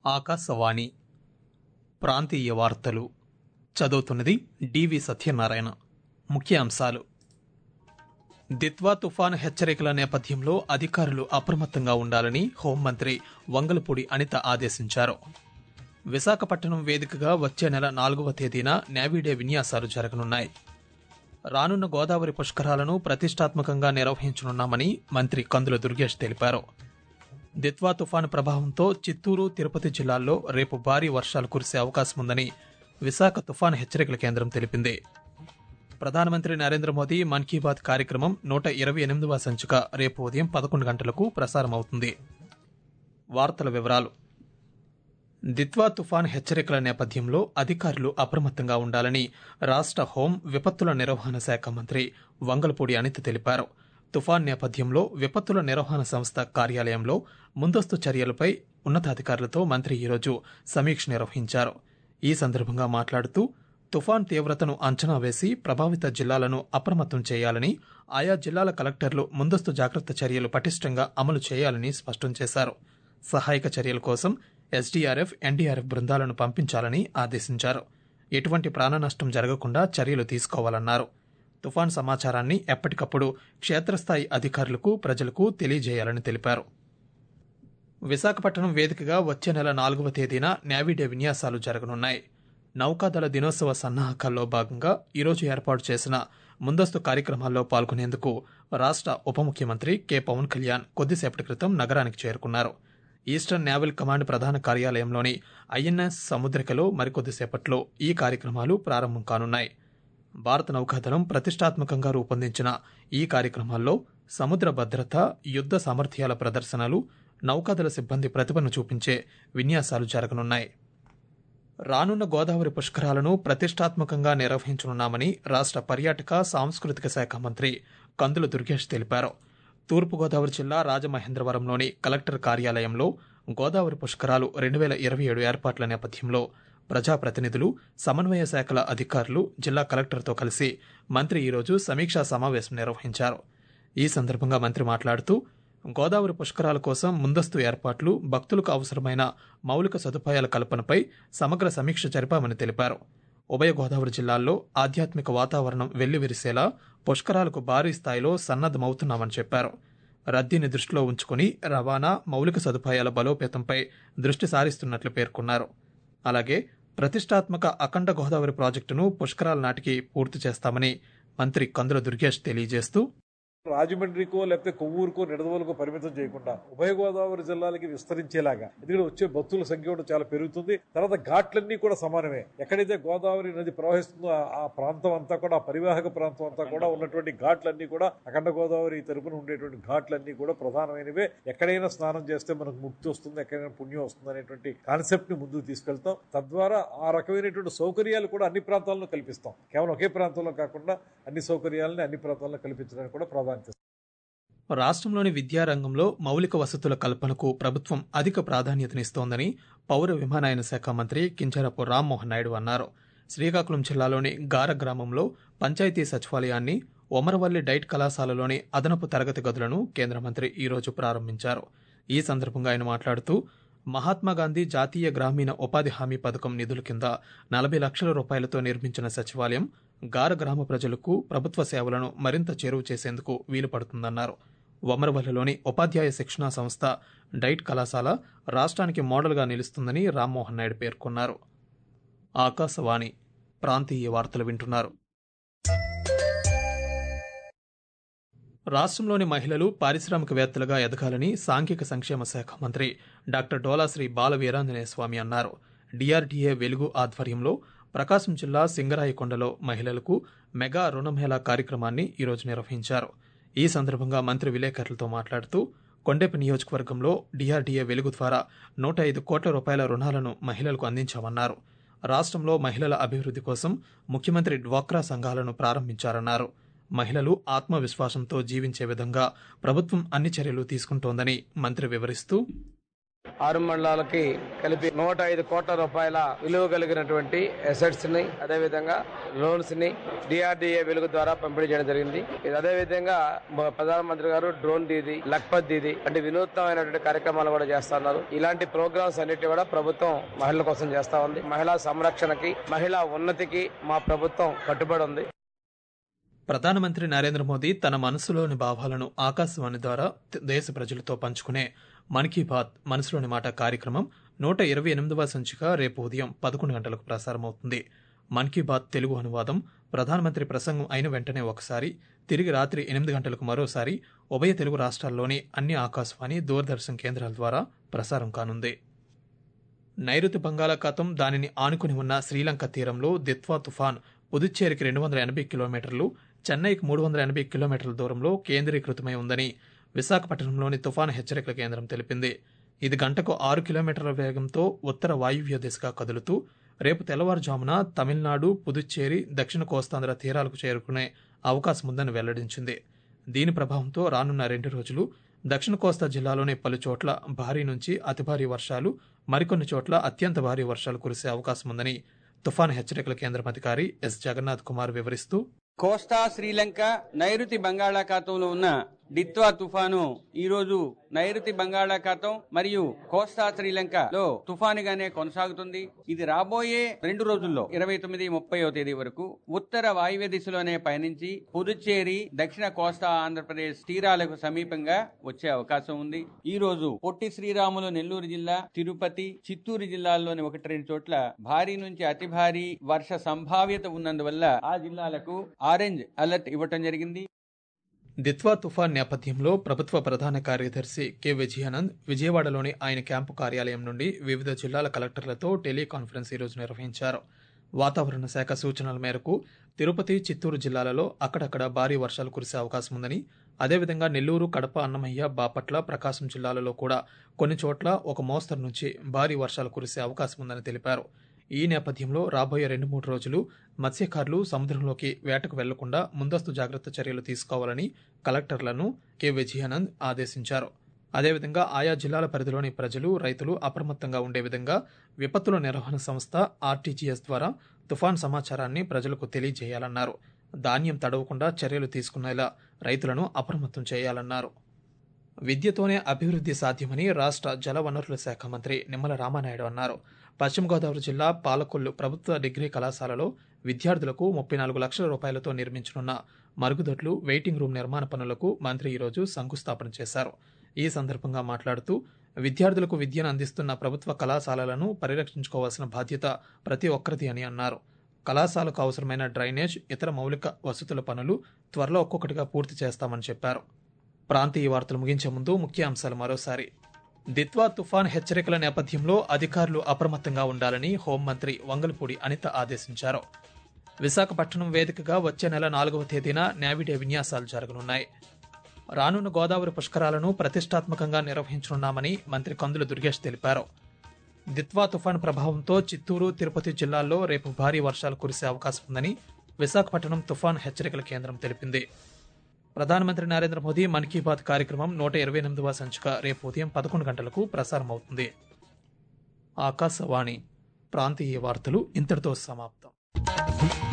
ఆకాశవాణి ప్రాంతీయ వార్తలు చదువుతున్నది డివి సత్యనారాయణ ముఖ్యాంశాలు దిత్వా తుఫాను హెచ్చరికల నేపథ్యంలో అధికారులు అప్రమత్తంగా ఉండాలని హోంమంత్రి వంగలపూడి అనిత ఆదేశించారు విశాఖపట్నం వేదికగా వచ్చే నెల నాలుగవ తేదీన నేవీడే విన్యాసాలు జరగనున్నాయి రానున్న గోదావరి పుష్కరాలను ప్రతిష్టాత్మకంగా నిర్వహించనున్నామని మంత్రి కందుల దుర్గేష్ తెలిపారు దిత్వా తుఫాను ప్రభావంతో చిత్తూరు తిరుపతి జిల్లాల్లో రేపు భారీ వర్షాలు కురిసే అవకాశం ఉందని విశాఖ తుఫాను హెచ్చరికల కేంద్రం తెలిపింది ప్రధానమంత్రి నరేంద్ర మోదీ మన్ కీ బాత్ కార్యక్రమం నూట ఇరవై ఎనిమిదవ సంచిక రేపు ఉదయం పదకొండు గంటలకు ప్రసారమవుతుంది వార్తల వివరాలు దిత్వా తుఫాన్ హెచ్చరికల నేపథ్యంలో అధికారులు అప్రమత్తంగా ఉండాలని రాష్ట్ర హోం విపత్తుల నిర్వహణ శాఖ మంత్రి వంగలపూడి అనిత తెలిపారు తుఫాన్ నేపథ్యంలో విపత్తుల నిర్వహణ సంస్థ కార్యాలయంలో ముందస్తు చర్యలపై ఉన్నతాధికారులతో మంత్రి ఈరోజు సమీక్ష నిర్వహించారు ఈ సందర్భంగా మాట్లాడుతూ తుఫాన్ తీవ్రతను అంచనా వేసి ప్రభావిత జిల్లాలను అప్రమత్తం చేయాలని ఆయా జిల్లాల కలెక్టర్లు ముందస్తు జాగ్రత్త చర్యలు పటిష్టంగా అమలు చేయాలని స్పష్టం చేశారు సహాయక చర్యల కోసం ఎస్డీఆర్ఎఫ్ ఎన్డీఆర్ఎఫ్ బృందాలను పంపించాలని ఆదేశించారు ఎటువంటి ప్రాణ నష్టం జరగకుండా చర్యలు తీసుకోవాలన్నారు తుఫాన్ సమాచారాన్ని ఎప్పటికప్పుడు క్షేత్రస్థాయి అధికారులకు ప్రజలకు తెలియజేయాలని తెలిపారు విశాఖపట్నం వేదికగా వచ్చే నెల నాలుగవ తేదీన నేవీడే విన్యాసాలు జరగనున్నాయి నౌకాదళ దినోత్సవ సన్నాహకాల్లో భాగంగా ఈరోజు ఏర్పాటు చేసిన ముందస్తు కార్యక్రమాల్లో పాల్గొనేందుకు రాష్ట్ర ఉప ముఖ్యమంత్రి కె పవన్ కళ్యాణ్ కొద్దిసేపటి క్రితం నగరానికి చేరుకున్నారు ఈస్టర్న్ నేవల్ కమాండ్ ప్రధాన కార్యాలయంలోని ఐఎన్ఎస్ సముద్రికలో మరికొద్దిసేపట్లో ఈ కార్యక్రమాలు ప్రారంభం కానున్నాయి భారత నౌకాదళం ప్రతిష్టాత్మకంగా రూపొందించిన ఈ కార్యక్రమాల్లో సముద్ర భద్రత యుద్ధ సామర్థ్యాల ప్రదర్శనలు నౌకాదళ సిబ్బంది ప్రతిభను చూపించే విన్యాసాలు జరగనున్నాయి రానున్న గోదావరి పుష్కరాలను ప్రతిష్టాత్మకంగా నిర్వహించనున్నామని రాష్ట్ర పర్యాటక సాంస్కృతిక శాఖ మంత్రి కందుల దుర్గేష్ తెలిపారు తూర్పుగోదావరి జిల్లా రాజమహేంద్రవరంలోని కలెక్టర్ కార్యాలయంలో గోదావరి పుష్కరాలు రెండు వేల ఇరవై ఏడు ఏర్పాట్ల నేపథ్యంలో ప్రజాప్రతినిధులు సమన్వయ శాఖల అధికారులు జిల్లా కలెక్టర్తో కలిసి మంత్రి ఈరోజు సమీక్షా సమావేశం నిర్వహించారు ఈ సందర్భంగా మంత్రి మాట్లాడుతూ గోదావరి పుష్కరాల కోసం ముందస్తు ఏర్పాట్లు భక్తులకు అవసరమైన మౌలిక సదుపాయాల కల్పనపై సమగ్ర సమీక్ష జరిపామని తెలిపారు ఉభయ గోదావరి జిల్లాల్లో ఆధ్యాత్మిక వాతావరణం వెల్లివిరిసేలా పుష్కరాలకు భారీ స్థాయిలో సన్నద్దమవుతున్నామని చెప్పారు రద్దీని దృష్టిలో ఉంచుకుని రవాణా మౌలిక సదుపాయాల బలోపేతంపై దృష్టి సారిస్తున్నట్లు పేర్కొన్నారు అలాగే ప్రతిష్టాత్మక అఖండ గోదావరి ప్రాజెక్టును పుష్కరాల నాటికి పూర్తి చేస్తామని మంత్రి కందుల దుర్గేష్ తెలియజేస్తూ రాజమండ్రికో లేకపోతే కొవ్వూరుకో నిడదవోలుకో పరిమితం చేయకుండా ఉభయ గోదావరి జిల్లాలకి విస్తరించేలాగా ఎందుకంటే వచ్చే భక్తుల సంఖ్య కూడా చాలా పెరుగుతుంది తర్వాత ఘాట్లన్నీ కూడా సమానమే ఎక్కడైతే గోదావరి నది ప్రవహిస్తుందో ఆ- ఆ ప్రాంతం అంతా కూడా ఆ పరివాహక ప్రాంతం అంతా కూడా ఉన్నటువంటి ఘాట్లన్నీ కూడా అఖండ గోదావరి తరపున ఉండేటువంటి ఘాట్లన్నీ కూడా ప్రధానమైనవే ఎక్కడైనా స్నానం చేస్తే మనకు ముక్తి వస్తుంది ఎక్కడైనా పుణ్యం వస్తుంది అనేటువంటి కాన్సెప్ట్ ని ముందుకు తీసుకెళ్తాం తద్వారా ఆ రకమైనటువంటి సౌకర్యాలు కూడా అన్ని ప్రాంతాల్లో కల్పిస్తాం కేవలం ఒకే ప్రాంతంలో కాకుండా అన్ని సౌకర్యాలని అన్ని ప్రాంతాల్లో కల్పించడానికి కూడా ప్రాధాన్యత రాష్ట్రంలోని విద్యారంగంలో మౌలిక వసతుల కల్పనకు ప్రభుత్వం అధిక ప్రాధాన్యతనిస్తోందని పౌర విమానయాన శాఖ మంత్రి కింజరపు రామ్మోహన్ నాయుడు అన్నారు శ్రీకాకుళం జిల్లాలోని గార గ్రామంలో పంచాయతీ సచివాలయాన్ని ఒమరవల్లి డైట్ కళాశాలలోని అదనపు తరగతి గదులను కేంద్ర మంత్రి ఈరోజు ప్రారంభించారు ఈ సందర్భంగా ఆయన మాట్లాడుతూ మహాత్మాగాంధీ జాతీయ గ్రామీణ ఉపాధి హామీ పథకం నిధుల కింద నలభై లక్షల రూపాయలతో నిర్మించిన సచివాలయం గార గ్రామ ప్రజలకు ప్రభుత్వ సేవలను మరింత చేరువ చేసేందుకు వీలు పడుతుందన్నారు వమరవల్లిలోని ఉపాధ్యాయ శిక్షణా సంస్థ డైట్ కళాశాల రాష్ట్రానికి మోడల్గా నిలుస్తుందని రామ్మోహన్ నాయుడు పేర్కొన్నారు ఆకాశవాణి ప్రాంతీయ వార్తలు వింటున్నారు రాష్ట్రంలోని మహిళలు పారిశ్రామికవేత్తలుగా ఎదగాలని సాంఘిక సంక్షేమ శాఖ మంత్రి డాక్టర్ డోలాశ్రీ బాల వీరాంజనేయ స్వామి అన్నారు డిఆర్డీఏ వెలుగు ఆధ్వర్యంలో ప్రకాశం జిల్లా సింగరాయకొండలో మహిళలకు మెగా రుణమేళా కార్యక్రమాన్ని ఈరోజు నిర్వహించారు ఈ సందర్భంగా మంత్రి విలేకరులతో మాట్లాడుతూ కొండెపి నియోజకవర్గంలో డిఆర్డీఏ వెలుగు ద్వారా నూట ఐదు కోట్ల రూపాయల రుణాలను మహిళలకు అందించామన్నారు రాష్ట్రంలో మహిళల అభివృద్ధి కోసం ముఖ్యమంత్రి డ్వాక్రా సంఘాలను ప్రారంభించారన్నారు మహిళలు ఆత్మవిశ్వాసంతో జీవించే విధంగా ప్రభుత్వం అన్ని చర్యలు తీసుకుంటోందని మంత్రి వివరిస్తూ ఆరు మండలాలకి కలిపి నూట ఐదు కోట్ల రూపాయల విలువ కలిగినటువంటి అసెట్స్ ని అదేవిధంగా లోన్స్ ని డిఆర్డిఏ వెలుగు ద్వారా పంపిణీ చేయడం జరిగింది ఇది అదేవిధంగా మ- ప్రధానమంత్రి గారు డ్రోన్ దీది లక్పత్ దీది అంటే వినూత్నమైనటువంటి కార్యక్రమాలు కూడా చేస్తున్నారు ఇలాంటి ప్రోగ్రామ్స్ అన్నిటి కూడా ప్రభుత్వం మహిళల కోసం చేస్తా ఉంది మహిళా సంరక్షణకి మహిళా ఉన్నతికి మా ప్రభుత్వం కట్టుబడి ఉంది ప్రధానమంత్రి నరేంద్ర మోదీ తన మనసులోని భావాలను ఆకాశవాణి ద్వారా త- దేశ ప్రజలతో పంచుకునే మన్ కీ బాత్ మనసులోని మాట కార్యక్రమం నూట ఇరవై ఎనిమిదవ సంచిక రేపు ఉదయం పదకొండు గంటలకు ప్రసారమవుతుంది మన్ కీ బాత్ తెలుగు అనువాదం ప్రధానమంత్రి ప్రసంగం అయిన వెంటనే ఒకసారి తిరిగి రాత్రి ఎనిమిది గంటలకు మరోసారి ఉభయ తెలుగు రాష్ట్రాల్లోని అన్ని ఆకాశవాణి దూరదర్శన్ కేంద్రాల ద్వారా ప్రసారం కానుంది నైరుతి బంగాళాఖాతం దానిని ఆనుకుని ఉన్న శ్రీలంక తీరంలో దిత్వా తుఫాన్ పుదుచ్చేరికి రెండు వందల ఎనభై కిలోమీటర్లు చెన్నైకి మూడు వందల ఎనభై కిలోమీటర్ల దూరంలో కేంద్రీకృతమై ఉందని విశాఖపట్నంలోని తుఫాను హెచ్చరికల కేంద్రం తెలిపింది ఇది గంటకు ఆరు కిలోమీటర్ల వేగంతో ఉత్తర వాయువ్య దిశగా కదులుతూ రేపు తెల్లవారుజామున తమిళనాడు పుదుచ్చేరి దక్షిణ కోస్తాంధ్ర తీరాలకు చేరుకునే అవకాశం ఉందని వెల్లడించింది దీని ప్రభావంతో రానున్న రెండు రోజులు దక్షిణ కోస్తా జిల్లాలోని పలు చోట్ల భారీ నుంచి అతి భారీ వర్షాలు మరికొన్ని చోట్ల అత్యంత భారీ వర్షాలు కురిసే అవకాశం ఉందని తుఫాను హెచ్చరికల కేంద్రం అధికారి ఎస్ జగన్నాథ్ కుమార్ వివరిస్తూ కోస్తా శ్రీలంక నైరుతి బంగాళాఖాతంలో ఉన్న డిత్వా తుఫాను ఈ రోజు నైరుతి బంగాళాఖాతం మరియు కోస్తా శ్రీలంకలో తుఫానుగానే కొనసాగుతుంది ఇది రాబోయే రెండు రోజుల్లో ఇరవై తొమ్మిది ముప్పైవ తేదీ వరకు ఉత్తర వాయువ్య దిశలోనే పయనించి పుదుచ్చేరి దక్షిణ కోస్తా ఆంధ్రప్రదేశ్ తీరాలకు సమీపంగా వచ్చే అవకాశం ఉంది ఈ రోజు పొట్టి శ్రీరాములు నెల్లూరు జిల్లా తిరుపతి చిత్తూరు జిల్లాల్లోని ఒకటి రెండు చోట్ల భారీ నుంచి అతి భారీ వర్ష సంభావ్యత ఉన్నందువల్ల ఆ జిల్లాలకు ఆరెంజ్ అలర్ట్ ఇవ్వటం జరిగింది దిత్వా తుఫాన్ నేపథ్యంలో ప్రభుత్వ ప్రధాన కార్యదర్శి కె విజయానంద్ విజయవాడలోని ఆయన క్యాంపు కార్యాలయం నుండి వివిధ జిల్లాల కలెక్టర్లతో టెలికాన్ఫరెన్స్ ఈరోజు నిర్వహించారు వాతావరణ శాఖ సూచనల మేరకు తిరుపతి చిత్తూరు జిల్లాలలో అక్కడక్కడ భారీ వర్షాలు కురిసే అవకాశం ఉందని అదేవిధంగా నెల్లూరు కడప అన్నమయ్య బాపట్ల ప్రకాశం జిల్లాలలో కూడా కొన్ని చోట్ల ఒక మోస్తరు నుంచి భారీ వర్షాలు కురిసే అవకాశం ఉందని తెలిపారు ఈ నేపథ్యంలో రాబోయే రెండు మూడు రోజులు మత్స్యకారులు సముద్రంలోకి వేటకు వెళ్లకుండా ముందస్తు జాగ్రత్త చర్యలు తీసుకోవాలని కలెక్టర్లను కె విజయానంద్ ఆదేశించారు అదేవిధంగా ఆయా జిల్లాల పరిధిలోని ప్రజలు రైతులు అప్రమత్తంగా ఉండే విధంగా విపత్తుల నిర్వహణ సంస్థ ఆర్టీజీఎస్ ద్వారా తుఫాన్ సమాచారాన్ని ప్రజలకు తెలియజేయాలన్నారు ధాన్యం తడవకుండా చర్యలు తీసుకునేలా రైతులను అప్రమత్తం చేయాలన్నారు విద్యతోనే అభివృద్ధి సాధ్యమని రాష్ట్ర జలవనరుల శాఖ మంత్రి నిమ్మల రామానాయుడు అన్నారు పశ్చిమ గోదావరి జిల్లా పాలకొల్లు ప్రభుత్వ డిగ్రీ కళాశాలలో విద్యార్థులకు ముప్పై నాలుగు లక్షల రూపాయలతో నిర్మించనున్న మరుగుదొడ్లు వెయిటింగ్ రూమ్ నిర్మాణ పనులకు మంత్రి ఈరోజు శంకుస్థాపన చేశారు ఈ సందర్భంగా మాట్లాడుతూ విద్యార్థులకు విద్యను అందిస్తున్న ప్రభుత్వ కళాశాలలను పరిరక్షించుకోవాల్సిన బాధ్యత ప్రతి ఒక్కరిది అని అన్నారు కళాశాలకు అవసరమైన డ్రైనేజ్ ఇతర మౌలిక వసతుల పనులు త్వరలో ఒక్కొక్కటిగా పూర్తి చేస్తామని చెప్పారు ప్రాంతీయ వార్తలు ముగించే ముందు ముఖ్య అంశాలు మరోసారి దిత్వా తుఫాన్ హెచ్చరికల నేపథ్యంలో అధికారులు అప్రమత్తంగా ఉండాలని హోంమంత్రి వంగలపూడి అనిత ఆదేశించారు విశాఖపట్నం వేదికగా వచ్చే నెల నాలుగవ తేదీన నేవిడే విన్యాసాలు జరగనున్నాయి రానున్న గోదావరి పుష్కరాలను ప్రతిష్టాత్మకంగా నిర్వహించనున్నామని మంత్రి కందుల దుర్గేష్ తెలిపారు దిత్వా తుఫాన్ ప్రభావంతో చిత్తూరు తిరుపతి జిల్లాల్లో రేపు భారీ వర్షాలు కురిసే అవకాశం ఉందని విశాఖపట్నం తుఫాన్ హెచ్చరికల కేంద్రం తెలిపింది ప్రధానమంత్రి నరేంద్ర మోదీ మన్ కీ బాత్ కార్యక్రమం నూట ఇరవై ఎనిమిదవ సంచిక రేపు ఉదయం పదకొండు గంటలకు ప్రసారం అవుతుంది ఆకాశవాణి ప్రాంతీయ వార్తలు ఇంతటితో సమాప్తం